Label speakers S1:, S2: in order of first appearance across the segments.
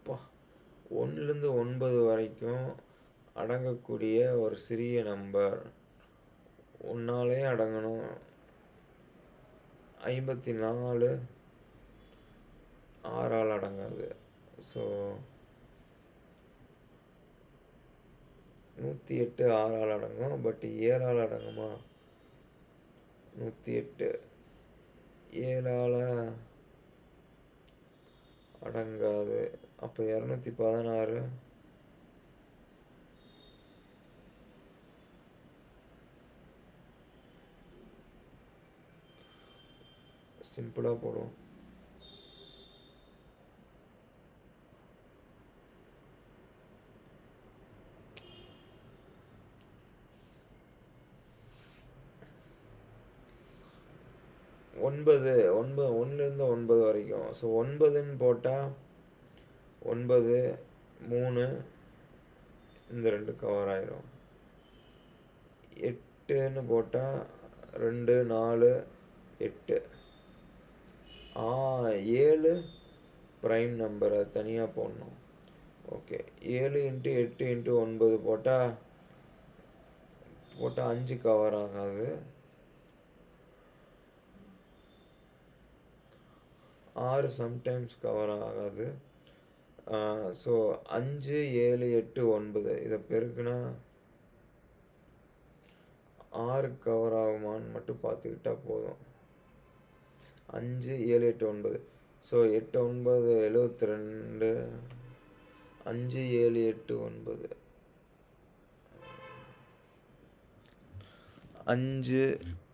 S1: அப்பா ஒன்றுலேருந்து ஒன்பது வரைக்கும் அடங்கக்கூடிய ஒரு சிறிய நம்பர் ஒன்னாலே அடங்கணும் ஐம்பத்தி நாலு ஆறால் அடங்காது ஸோ நூற்றி எட்டு ஆறால் அடங்கும் பட் ஏழால் அடங்குமா நூற்றி எட்டு ஏழால் அடங்காது அப்போ இரநூத்தி பதினாறு சிம்பிளாக போடும் ஒன்பது ஒன்பது ஒன்றுலேருந்து ஒன்பது வரைக்கும் ஸோ ஒன்பதுன்னு போட்டால் ஒன்பது மூணு இந்த ரெண்டு கவர் ஆயிரும் எட்டுன்னு போட்டால் ரெண்டு நாலு எட்டு ஆ ஏழு ப்ரைம் நம்பரை தனியாக போடணும் ஓகே ஏழு இன்ட்டு எட்டு இன்ட்டு ஒன்பது போட்டால் போட்டால் அஞ்சு கவர் ஆகாது ஆறு சம்டைம்ஸ் கவர் ஆகாது ஸோ அஞ்சு ஏழு எட்டு ஒன்பது இதை பெருக்குனா ஆறு கவர் ஆகுமான்னு மட்டும் பார்த்துக்கிட்டா போதும் அஞ்சு ஏழு எட்டு ஒன்பது ஸோ எட்டு ஒன்பது எழுபத்தி ரெண்டு அஞ்சு ஏழு எட்டு ஒன்பது அஞ்சு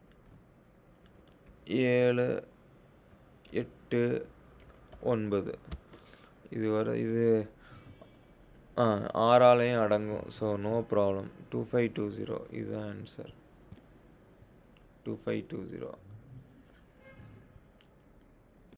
S1: ஏழு எட்டு ஒன்பது இது வர இது ஆ ஆறாலையும் அடங்கும் so no problem two five two zero இதுதான் answer two five two zero